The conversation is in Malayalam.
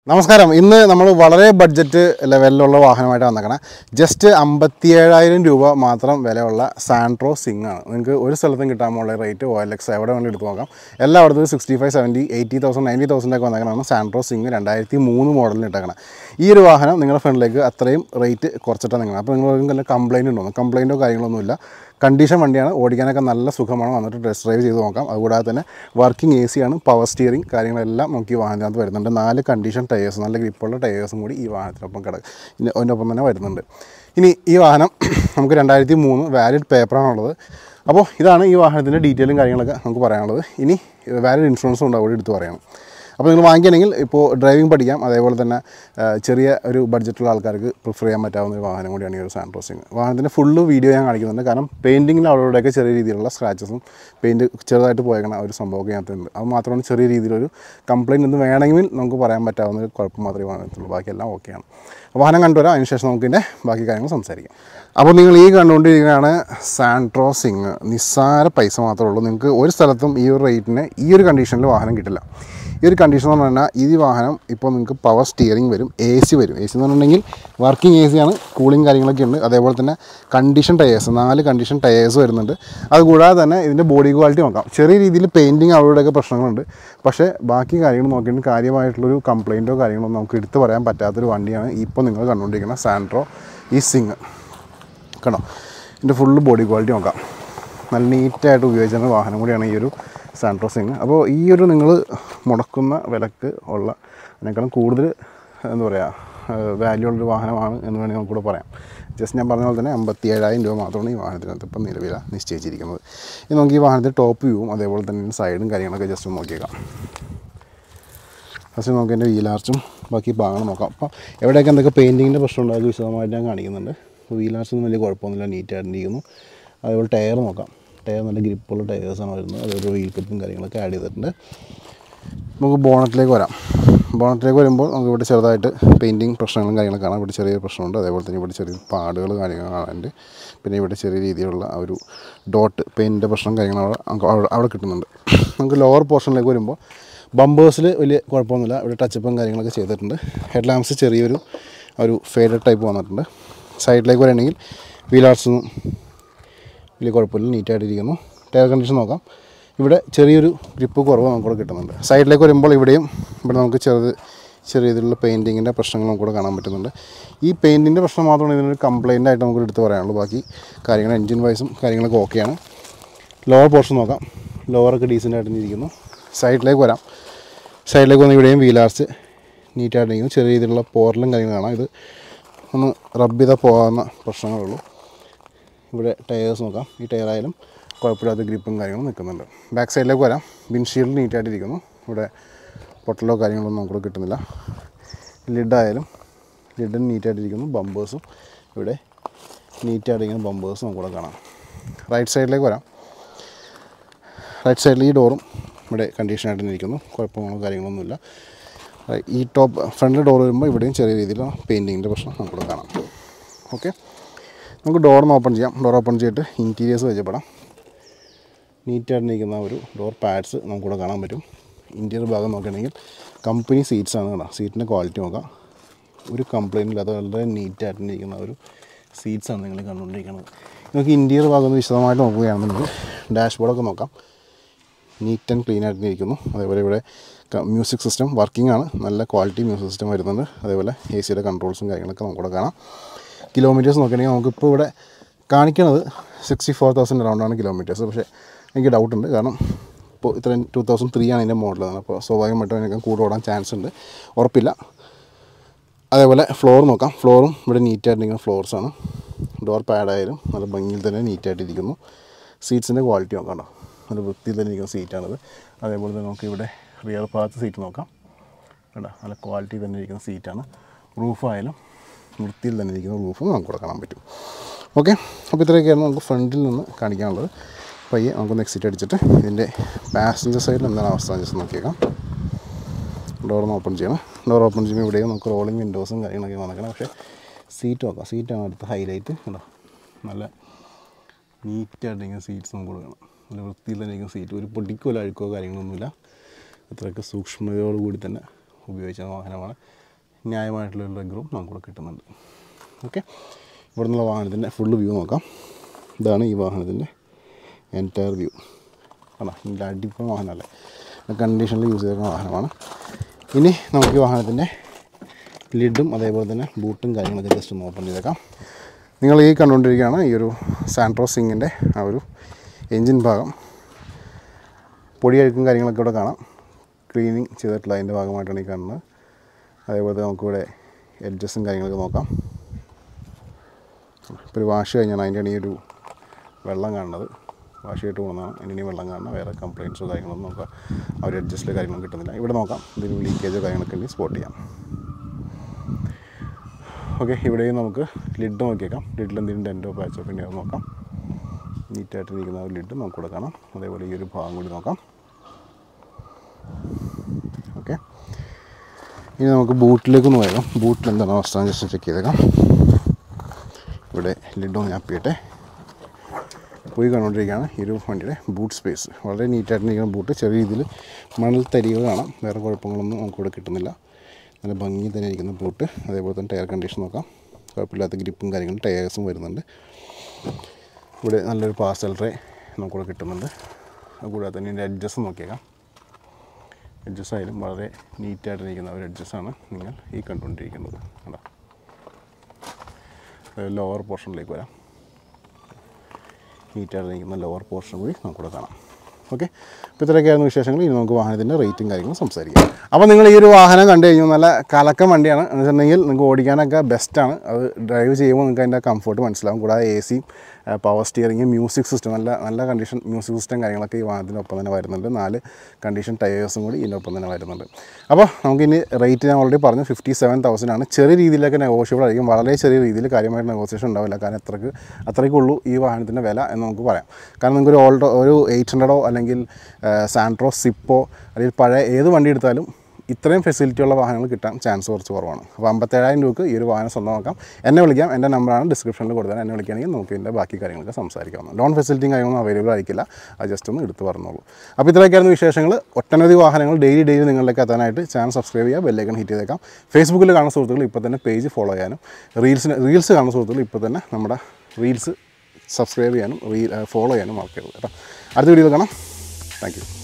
നമസ്കാരം ഇന്ന് നമ്മൾ വളരെ ബഡ്ജറ്റ് ലെവലിലുള്ള വാഹനമായിട്ട് വന്നേക്കണം ജസ്റ്റ് അമ്പത്തി ഏഴായിരം രൂപ മാത്രം വിലയുള്ള സാൻട്രോ സിംഗ് ആണ് നിങ്ങൾക്ക് ഒരു സ്ഥലത്തും കിട്ടാൻ പോകുന്ന റേറ്റ് ഒ എൽ എക്സ് എവിടെ വേണമെങ്കിലും എടുത്ത് നോക്കാം എല്ലായിടത്തും sixty five seventy eighty thousand ninety thousand ഒക്കെ വന്നേക്കണമാണ് സാൻട്രോ സിംഗ് രണ്ടായിരത്തി മൂന്ന് മോഡലിന് ഇട്ടേക്കണം ഈ ഒരു വാഹനം നിങ്ങളുടെ ഫ്രണ്ടിലേക്ക് അത്രയും റേറ്റ് കുറച്ചിട്ടാണ് നിങ്ങൾ അപ്പോൾ നിങ്ങൾ വല്ല കംപ്ലയിൻറ്റ് ഉണ്ടോ കംപ്ലയിൻറ്റോ കാര്യങ്ങളൊന്നുമില്ല കണ്ടീഷൻ വണ്ടിയാണ് ഓടിക്കാനൊക്കെ നല്ല സുഖമാണ് വന്നിട്ട് ടെസ്റ്റ് ഡ്രൈവ് ചെയ്ത് നോക്കാം അതുകൂടാതെ തന്നെ വർക്കിംഗ് എ സി ആണ് പവർ സ്റ്റിയറിംഗ് കാര്യങ്ങളെല്ലാം നമുക്ക് ഈ വാഹനത്തിനകത്ത് വരുന്നുണ്ട് നാല് കണ്ടീഷൻ ടയേഴ്സ് നല്ല ഗ്രിപ്പുള്ള ടയേഴ്സും കൂടി ഈ വാഹനത്തിനൊപ്പം കിട ഇനി അതിനൊപ്പം തന്നെ വരുന്നുണ്ട് ഇനി ഈ വാഹനം നമുക്ക് രണ്ടായിരത്തി മൂന്ന് വാലിഡ് പേപ്പറാണുള്ളത് അപ്പോൾ ഇതാണ് ഈ വാഹനത്തിൻ്റെ ഡീറ്റെയിലും കാര്യങ്ങളൊക്കെ നമുക്ക് പറയാനുള്ളത് ഇനി വാലിഡ് ഇൻഷുറൻസും ഉണ്ട് അവിടെ എടുത്ത് പറയണം അപ്പോൾ നിങ്ങൾ വാങ്ങിക്കണമെങ്കിൽ ഇപ്പോൾ ഡ്രൈവിംഗ് പഠിക്കാം അതേപോലെ തന്നെ ആ, ചെറിയ ഒരു ബഡ്ജറ്റുള്ള ആൾക്കാർക്ക് പ്രിഫർ ചെയ്യാൻ പറ്റാവുന്ന ഒരു വാഹനം കൂടിയാണ് ഈ ഒരു സാൻട്രോസിങ് വാഹനത്തിൻ്റെ ഫുള്ള് വീഡിയോ ഞാൻ കാണിക്കുന്നുണ്ട് കാരണം പെയിൻറ്റിങ്ങിൽ അവിടെയൊക്കെ ചെറിയ രീതിയിലുള്ള സ്ക്രാച്ചസും പെയിൻറ്റ് ചെറുതായിട്ട് പോയേക്കണ ആ ഒരു സംഭവമൊക്കെ ഇതിനകത്തുണ്ട് അത് മാത്രമാണ് ചെറിയ രീതിയിലൊരു കംപ്ലയിൻറ്റ് ഒന്നും വേണമെങ്കിൽ നമുക്ക് പറയാൻ പറ്റാവുന്ന ഒരു കുഴപ്പം മാത്രമേ ഈ വാഹനത്തിലുള്ളൂ ബാക്കിയെല്ലാം ഓക്കെയാണ് വാഹനം കണ്ടുവരാം അതിനുശേഷം നമുക്ക് ഇതിൻ്റെ ബാക്കി കാര്യങ്ങൾ സംസാരിക്കാം അപ്പോൾ നിങ്ങൾ ഈ കണ്ടുകൊണ്ടിരിക്കുന്നതാണ് സാൻട്രോ സിങ് നിസ്സാര പൈസ മാത്രമേ ഉള്ളൂ നിങ്ങൾക്ക് ഒരു സ്ഥലത്തും ഈ ഒരു റേറ്റിന് ഈ ഒരു കണ്ടീഷനിൽ വാഹനം കിട്ടില്ല ഈ ഒരു കണ്ടീഷൻ എന്ന് പറഞ്ഞാൽ ഈ വാഹനം ഇപ്പോൾ നിങ്ങൾക്ക് പവർ സ്റ്റിയറിംഗ് വരും എ സി വരും എ സി എന്ന് പറഞ്ഞിട്ടുണ്ടെങ്കിൽ വർക്കിംഗ് എ സി ആണ് കൂളിംഗ് കാര്യങ്ങളൊക്കെ ഉണ്ട് അതേപോലെ തന്നെ കണ്ടീഷൻ ടയേഴ്സ് നാല് കണ്ടീഷൻ ടയേഴ്സ് വരുന്നുണ്ട് അതുകൂടാതെ തന്നെ ഇതിൻ്റെ ബോഡി ക്വാളിറ്റി നോക്കാം ചെറിയ രീതിയിൽ പെയിൻറ്റിങ് അവരുടെയൊക്കെ പ്രശ്നങ്ങളുണ്ട് പക്ഷേ ബാക്കി കാര്യങ്ങൾ നോക്കിയിട്ട് കാര്യമായിട്ടുള്ളൊരു കംപ്ലയിൻറ്റോ കാര്യങ്ങളോ നമുക്ക് എടുത്തു പറയാൻ പറ്റാത്തൊരു വണ്ടിയാണ് ഇപ്പോൾ നിങ്ങൾ കണ്ടുകൊണ്ടിരിക്കുന്ന സാൻട്രോ ഈ സിങ് കണ്ടോ ഇതിൻ്റെ ഫുള്ള് ബോഡി ക്വാളിറ്റി നോക്കാം നല്ല നീറ്റായിട്ട് ഉപയോഗിച്ചിരുന്ന വാഹനം കൂടിയാണ് ഈ ഒരു സാൻട്രോ സിങ് അപ്പോൾ ഈ ഒരു നിങ്ങൾ മുടക്കുന്ന വിലക്ക് ഉള്ള അതിനേക്കാളും കൂടുതൽ എന്താ പറയുക വാല്യൂ ഉള്ളൊരു വാഹനമാണ് എന്ന് വേണമെങ്കിൽ നമുക്കൂടെ പറയാം ജസ്റ്റ് ഞാൻ പറഞ്ഞ പോലെ തന്നെ അമ്പത്തി ഏഴായിരം രൂപ മാത്രമാണ് ഈ വാഹനത്തിനകത്ത് ഇപ്പം നിലവില നിശ്ചയിച്ചിരിക്കുന്നത് ഇനി നമുക്ക് ഈ വാഹനത്തിൽ ടോപ്പ് വ്യൂവും അതേപോലെ തന്നെ സൈഡും കാര്യങ്ങളൊക്കെ ജസ്റ്റ് ഒന്ന് നോക്കിയേക്കാം ഫസ്റ്റ് നമുക്ക് എൻ്റെ വീലാർച്ചും ബാക്കി ഭാഗങ്ങൾ നോക്കാം അപ്പോൾ എവിടെയൊക്കെ എന്തൊക്കെ പെയിൻറ്റിങ്ങിൻ്റെ പ്രശ്നമുണ്ടോ അത് വിശദമായിട്ട് ഞാൻ കാണിക്കുന്നുണ്ട് അപ്പോൾ വീലാർച്ചൊന്നും വലിയ കുഴപ്പമൊന്നുമില്ല നീറ്റായിട്ടിരിക്കുന്നു അതേപോലെ ടയർ നോക്കാം ടയർ നല്ല ഗ്രിപ്പുള്ള ടയേഴ്സാണ് വരുന്നത് അതേപോലെ വീൽ കപ്പും കാര്യങ്ങളൊക്കെ ആഡ് ചെയ്തിട്ടുണ്ട് നമുക്ക് ബോണറ്റിലേക്ക് വരാം ബോണറ്റിലേക്ക് വരുമ്പോൾ നമുക്ക് ഇവിടെ ചെറുതായിട്ട് പെയിൻറ്റിങ് പ്രശ്നങ്ങളും കാര്യങ്ങളൊക്കെ കാണാം ഇവിടെ ചെറിയ പ്രശ്നമുണ്ട് അതേപോലെ തന്നെ ഇവിടെ ചെറിയ പാടുകൾ കാര്യങ്ങൾ കാണാനുണ്ട് പിന്നെ ഇവിടെ ചെറിയ രീതിയിലുള്ള ആ ഒരു ഡോട്ട് പെയിൻറ്റിൻ്റെ പ്രശ്നം കാര്യങ്ങൾ അവിടെ നമുക്ക് അവിടെ അവിടെ കിട്ടുന്നുണ്ട് നമുക്ക് ലോവർ പോർഷനിലേക്ക് വരുമ്പോൾ ബമ്പേഴ്സിൽ വലിയ കുഴപ്പമൊന്നുമില്ല ഇവിടെ ടച്ചപ്പും കാര്യങ്ങളൊക്കെ ചെയ്തിട്ടുണ്ട് ഹെഡ് ലാമ്പ്സ് ചെറിയൊരു ഒരു ഫേഡഡ് ടൈപ്പ് വന്നിട്ടുണ്ട് സൈഡിലേക്ക് വരികയാണെങ്കിൽ വീലാർട്സൊന്നും വലിയ കുഴപ്പമില്ല നീറ്റായിട്ടിരിക്കുന്നു ടയർ കണ്ടീഷൻ നോക്കാം ഇവിടെ ചെറിയൊരു ഗ്രിപ്പ് കുറവ് നമുക്കിവിടെ കിട്ടുന്നുണ്ട് സൈഡിലേക്ക് വരുമ്പോൾ ഇവിടെയും ഇവിടെ നമുക്ക് ചെറുത് ചെറിയ രീതിയിലുള്ള പെയിൻറ്റിങ്ങിൻ്റെ പ്രശ്നങ്ങൾ നമുക്കിവിടെ കാണാൻ പറ്റുന്നുണ്ട് ഈ പെയിൻറ്റിൻ്റെ പ്രശ്നം മാത്രമാണ് ഇതിനൊരു കംപ്ലയിൻ്റ് ആയിട്ട് നമുക്ക് എടുത്ത് പറയാനുള്ളൂ ബാക്കി കാര്യങ്ങൾ എൻജിൻ വൈസും കാര്യങ്ങളൊക്കെ ഓക്കെയാണ് ലോവർ പോർഷൻ നോക്കാം ലോവറൊക്കെ ഡീസൻ്റ് ആയിട്ട് ഇരിക്കുന്നു സൈഡിലേക്ക് വരാം സൈഡിലേക്ക് വന്ന് ഇവിടെയും വീലാർച്ച് നീറ്റായിട്ടിരിക്കുന്നു ചെറിയ രീതിയിലുള്ള പോറലും കാര്യങ്ങളും കാണാം ഇത് ഒന്ന് റബ്ബ് ചെയ്താൽ പോകാവുന്ന പ്രശ്നങ്ങളുള്ളൂ ഇവിടെ ടയേഴ്സ് നോക്കാം ഈ ടയറായാലും കുഴപ്പമില്ലാത്ത ഗ്രിപ്പും കാര്യങ്ങളും നിൽക്കുന്നുണ്ട് ബാക്ക് സൈഡിലേക്ക് വരാം വിൻഷീൽഡ് നീറ്റായിട്ടിരിക്കുന്നു ഇവിടെ പൊട്ടലോ കാര്യങ്ങളൊന്നും നമുക്കിവിടെ കിട്ടുന്നില്ല ലിഡായാലും ലിഡും നീറ്റായിട്ടിരിക്കുന്നു ബമ്പേഴ്സും ഇവിടെ നീറ്റായിട്ടിരിക്കുന്ന ബമ്പേഴ്സും നമുക്കിവിടെ കാണാം റൈറ്റ് സൈഡിലേക്ക് വരാം റൈറ്റ് സൈഡിൽ ഈ ഡോറും ഇവിടെ കണ്ടീഷനായിട്ട് തന്നെ ഇരിക്കുന്നു കുഴപ്പങ്ങളോ കാര്യങ്ങളൊന്നുമില്ല ഈ ടോപ്പ് ഫ്രണ്ടിൽ ഡോർ വരുമ്പോൾ ഇവിടെയും ചെറിയ രീതിയിലുള്ള പെയിൻറ്റിങ്ങിൻ്റെ പ്രശ്നം നമുക്കിവിടെ കാണാം ഓക്കെ നമുക്ക് ഡോറൊന്ന് ഓപ്പൺ ചെയ്യാം ഡോർ ഓപ്പൺ ചെയ്തിട്ട് ഇൻറ്റീരിയേഴ്സ് വെച്ചപ്പെടാം നീറ്റായിട്ട് നിൽക്കുന്ന ഒരു ഡോർ പാഡ്സ് നമുക്കിവിടെ കാണാൻ പറ്റും ഇൻറ്റീരിയർ ഭാഗം നോക്കുകയാണെങ്കിൽ കമ്പനി സീറ്റ്സ് ആണ് കേട്ടോ സീറ്റിൻ്റെ ക്വാളിറ്റി നോക്കാം ഒരു കംപ്ലയിൻ്റ് ഇല്ലാതെ വളരെ നീറ്റായിട്ട് ഇരിക്കുന്ന ഒരു സീറ്റ്സ് ആണ് നിങ്ങൾ കണ്ടുകൊണ്ടിരിക്കുന്നത് നമുക്ക് ഇൻറ്റീരിയർ ഭാഗം ഒന്ന് വിശദമായിട്ട് നോക്കുകയാണെന്നുണ്ടെങ്കിൽ ഡാഷ്ബോർഡൊക്കെ നോക്കാം നീറ്റ് ആൻഡ് ക്ലീൻ ആയിട്ട് ഇരിക്കുന്നു അതേപോലെ ഇവിടെ മ്യൂസിക് സിസ്റ്റം വർക്കിംഗ് ആണ് നല്ല ക്വാളിറ്റി മ്യൂസിക് സിസ്റ്റം വരുന്നുണ്ട് അതേപോലെ എ സിയുടെ കൺട്രോൾസും കാര്യങ്ങളൊക്കെ നമുക്കിവിടെ കാണാം കിലോമീറ്റേഴ്സ് നോക്കുകയാണെങ്കിൽ നമുക്കിപ്പോൾ ഇവിടെ കാണിക്കുന്നത് സിക്സ്റ്റി ഫോർ തൗസൻഡ് അറൗണ്ടാണ് കിലോമീറ്റേഴ്സ് പക്ഷേ എനിക്ക് ഡൗട്ടുണ്ട് കാരണം ഇപ്പോൾ ഇത്രയും ടു തൗസൻഡ് ത്രീ ആണ് ഇതിൻ്റെ മോഡൽ അപ്പോൾ സ്വാഭാവികമായിട്ടും അതിനൊക്കെ കൂടെ ഓടാൻ ചാൻസ് ഉണ്ട് ഉറപ്പില്ല അതേപോലെ ഫ്ലോർ നോക്കാം ഫ്ലോറും ഇവിടെ നീറ്റായിട്ടിരിക്കുന്ന ഫ്ലോർസാണ് ഡോർ പാഡായാലും നല്ല ഭംഗിയിൽ തന്നെ നീറ്റായിട്ടിരിക്കുന്നു സീറ്റ്സിൻ്റെ ക്വാളിറ്റി നോക്കാം കേട്ടോ നല്ല വൃത്തിയിൽ തന്നെ ഇരിക്കുന്ന സീറ്റാണിത് അതേപോലെ തന്നെ നമുക്ക് ഇവിടെ റിയർ ഭാഗത്ത് സീറ്റ് നോക്കാം കേട്ടോ നല്ല ക്വാളിറ്റി തന്നെ ഇരിക്കുന്ന സീറ്റാണ് റൂഫായാലും വൃത്തിയിൽ തന്നെ ഇരിക്കുന്ന റൂഫ് നമുക്കിവിടെ കാണാൻ പറ്റും ഓക്കെ അപ്പോൾ ഇത്രയൊക്കെയാണ് നമുക്ക് ഫ്രണ്ടിൽ നിന്ന് കാണിക്കാനുള്ളത് പയ്യെ നമുക്കൊന്ന് എക്സിറ്റ് അടിച്ചിട്ട് ഇതിൻ്റെ പാസഞ്ചർ സൈഡിൽ എന്താണ് അവസ്ഥ ജസ്റ്റ് നോക്കിയേക്കാം ഡോറൊന്ന് ഓപ്പൺ ചെയ്യണം ഡോർ ഓപ്പൺ ചെയ്യുമ്പോൾ ഇവിടെയും നമുക്ക് റോളിംഗ് വിൻഡോസും കാര്യങ്ങളൊക്കെ നടക്കണം പക്ഷേ സീറ്റ് നോക്കാം സീറ്റാണ് അടുത്ത ഹൈലൈറ്റ് കണ്ടോ നല്ല നീറ്റായിട്ടിരിക്കുന്ന സീറ്റ്സ് നമുക്ക് കൊടുക്കണം നല്ല വൃത്തിയിൽ തന്നെ ഇരിക്കുന്ന സീറ്റ് ഒരു പൊടിക്കോ അഴുക്കോ കാര്യങ്ങളൊന്നുമില്ല അത്രയൊക്കെ സൂക്ഷ്മതയോടുകൂടി തന്നെ ഉപയോഗിച്ച വാഹനമാണ് ന്യായമായിട്ടുള്ള ഒരു ലെഗ് റൂം നമുക്കിവിടെ കിട്ടുന്നുണ്ട് ഓക്കെ ഇവിടെ നിന്നുള്ള വാഹനത്തിൻ്റെ ഫുള്ള് വ്യൂ നോക്കാം ഇതാണ് ഈ വാഹനത്തിൻ്റെ എൻറ്റയർ വ്യൂ ആണോ ഇതിൻ്റെ അടിപ്പം വാഹനമല്ലേ കണ്ടീഷനിൽ യൂസ് ചെയ്തിരുന്ന വാഹനമാണ് ഇനി നമുക്ക് ഈ വാഹനത്തിൻ്റെ ലിഡും അതേപോലെ തന്നെ ബൂട്ടും കാര്യങ്ങളൊക്കെ ജസ്റ്റ് ഒന്ന് ഓപ്പൺ ചെയ്തേക്കാം നിങ്ങൾ ഈ കണ്ടുകൊണ്ടിരിക്കുകയാണ് ഈ ഒരു സാൻട്രോ സിങ്ങിൻ്റെ ആ ഒരു എൻജിൻ ഭാഗം പൊടിയഴുക്കും കാര്യങ്ങളൊക്കെ ഇവിടെ കാണാം ക്ലീനിങ് ചെയ്തിട്ടുള്ള അതിൻ്റെ ഭാഗമായിട്ടാണ് ഈ കാണുന്നത് അതേപോലെ നമുക്കിവിടെ എഡ്ജസും കാര്യങ്ങളൊക്കെ നോക്കാം ഇപ്പോൾ ഒരു വാഷ് കഴിഞ്ഞാണ് അതിൻ്റെ ഈ ഒരു വെള്ളം കാണുന്നത് വാഷ് ചെയ്തിട്ട് പോകുന്നതാണ് ഇനി വെള്ളം കാണുന്ന വേറെ കംപ്ലയിൻസോ കാര്യങ്ങളൊന്നും നമുക്ക് ആ ഒരു അഡ്ജസ്റ്റിലെ കാര്യങ്ങളും കിട്ടുന്നില്ല ഇവിടെ നോക്കാം ഇതിന് ലീക്കേജോ കാര്യങ്ങളൊക്കെ ഉണ്ടെങ്കിൽ സ്പോട്ട് ചെയ്യാം ഓക്കെ ഇവിടെയും നമുക്ക് ലിഡ് നോക്കിയേക്കാം ലിഡിൽ എന്തെങ്കിലും ഡെൻറ്റോ പാച്ചോ പിന്നെ അത് നോക്കാം നീറ്റായിട്ട് ഇരിക്കുന്ന ഒരു ലിഡ് നമുക്കിവിടെ കാണാം അതേപോലെ ഈ ഒരു ഭാഗം കൂടി നോക്കാം ഓക്കെ ഇനി നമുക്ക് ബൂട്ടിലേക്ക് ഒന്ന് പോയേക്കാം ബൂട്ടിൽ എന്താണ് അവസ്ഥ ജസ്റ്റ് ചെക്ക് ചെയ്തേക്കാം ഇവിടെ ലിഡ് ഒന്ന് ആപ്പിയിട്ടെ പോയി കണ്ടുകൊണ്ടിരിക്കുകയാണ് ഈ ഒരു വണ്ടിയുടെ ബൂട്ട് സ്പേസ് വളരെ നീറ്റായിട്ടിരിക്കുന്ന ബൂട്ട് ചെറിയ രീതിയിൽ മണൽ തരികൾ കാണാം വേറെ കുഴപ്പങ്ങളൊന്നും നമുക്കിവിടെ കിട്ടുന്നില്ല നല്ല ഭംഗി തന്നെ ഇരിക്കുന്ന ബൂട്ട് അതേപോലെ തന്നെ ടയർ കണ്ടീഷൻ നോക്കാം കുഴപ്പമില്ലാത്ത ഗ്രിപ്പും കാര്യങ്ങളും ടയേഴ്സും വരുന്നുണ്ട് ഇവിടെ നല്ലൊരു പാർസൽ ട്രേ നമുക്കിവിടെ കിട്ടുന്നുണ്ട് അതുകൂടാതെ തന്നെ ഇതിൻ്റെ അഡ്ജസ്റ്റ് നോക്കിയേക്കാം അഡ്ജസ്റ്റ് ആയാലും വളരെ നീറ്റായിട്ടിരിക്കുന്ന ഒരു അഡ്ജസ്റ്റാണ് നിങ്ങൾ ഈ കണ്ടുകൊണ്ടിരിക്കുന്നത് കണ്ടോ ലോവർ പോർഷനിലേക്ക് വരാം നീറ്റായിട്ട് നിൽക്കുന്ന ലോവർ പോർഷൻ കൂടി നമുക്കിവിടെ കാണാം ഓക്കെ അപ്പോൾ ഇത്രയൊക്കെയായിരുന്നു വിശേഷങ്ങൾ ഇനി നമുക്ക് വാഹനത്തിൻ്റെ റേറ്റും കാര്യങ്ങളും സംസാരിക്കാം അപ്പോൾ നിങ്ങൾ ഈ ഒരു വാഹനം കണ്ടു കഴിഞ്ഞാൽ നല്ല കലക്കം വണ്ടിയാണ് എന്ന് വെച്ചിട്ടുണ്ടെങ്കിൽ നിങ്ങൾക്ക് ഓടിക്കാനൊക്കെ ബെസ്റ്റാണ് അത് ഡ്രൈവ് ചെയ്യുമ്പോൾ നിങ്ങൾക്ക് അതിൻ്റെ കംഫർട്ട് മനസ്സിലാവും കൂടാതെ എ സിയും പവർ സ്റ്റിയറിംഗ് മ്യൂസിക് സിസ്റ്റം നല്ല നല്ല കണ്ടീഷൻ മ്യൂസിക് സിസ്റ്റം കാര്യങ്ങളൊക്കെ ഈ വാഹനത്തിനൊപ്പം തന്നെ വരുന്നുണ്ട് നാല് കണ്ടീഷൻ ടയേഴ്സും കൂടി ഇതിനൊപ്പം തന്നെ വരുന്നുണ്ട് അപ്പോൾ നമുക്കിനി റേറ്റ് ഞാൻ ഓൾറെഡി പറഞ്ഞു ഫിഫ്റ്റി സെവൻ തൗസൻഡ് ആണ് ചെറിയ രീതിയിലൊക്കെ നെഗോഷ്യബിൾ ആയിരിക്കും വളരെ ചെറിയ രീതിയിൽ കാര്യമായിട്ട് നെഗോസിയേഷൻ ഉണ്ടാവില്ല കാരണം അത്രയ്ക്ക് അത്രയ്ക്കുള്ളൂ ഈ വാഹനത്തിൻ്റെ വില എന്ന് നമുക്ക് പറയാം കാരണം നിങ്ങൾക്ക് ഒരു ഓൾഡോ ഒരു എയ്റ്റ് ഹൺഡ്രഡോ അല്ലെങ്കിൽ സാൻട്രോ സിപ്പോ അല്ലെങ്കിൽ പഴയ ഏത് വണ്ടി എടുത്താലും ഇത്രയും ഫെസിലിറ്റിയുള്ള വാഹനങ്ങൾ കിട്ടാൻ ചാൻസ് കുറച്ച് കുറവാണ് അപ്പോൾ അമ്പത്തേഴായിരം രൂപയ്ക്ക് ഈ ഒരു വാഹനം സ്വന്തമാക്കാം എന്നെ വിളിക്കാം എൻ്റെ നമ്പറാണ് ഡിസ്ക്രിപ്ഷനിൽ കൊടുത്താൽ എന്നെ വിളിക്കുകയാണെങ്കിൽ നമുക്ക് ഇതിൻ്റെ ബാക്കി കാര്യങ്ങളൊക്കെ സംസാരിക്കാവുന്നു ലോൺ ഫെസിലിറ്റിയും കാര്യങ്ങളൊന്നും അവൈലബിൾ ആയിരിക്കില്ല അത് ജസ്റ്റ് ഒന്ന് എടുത്ത് പറഞ്ഞോളൂ അപ്പോൾ ഇത്രയൊക്കെയായിരുന്നു വിശേഷങ്ങൾ ഒട്ടനവധി വാഹനങ്ങൾ ഡെയിലി ഡെയിലി നിങ്ങളിലേക്ക് എത്താനായിട്ട് ചാനൽ സബ്സ്ക്രൈബ് ചെയ്യുക ബെല്ലൈക്കൺ ഹിറ്റ് ചെയ്തേക്കാം ഫേസ്ബുക്കിൽ കാണുന്ന സുഹൃത്തുക്കൾ ഇപ്പോൾ തന്നെ പേജ് ഫോളോ ചെയ്യാനും റീൽസിന് റീൽസ് കാണുന്ന സുഹൃത്തുക്കൾ ഇപ്പോൾ തന്നെ നമ്മുടെ റീൽസ് സബ്സ്ക്രൈബ് ചെയ്യാനും റീ ഫോളോ ചെയ്യാനും മറക്കരുത് കേട്ടോ അടുത്ത വീഡിയോയിൽ കാണാം താങ്ക് യു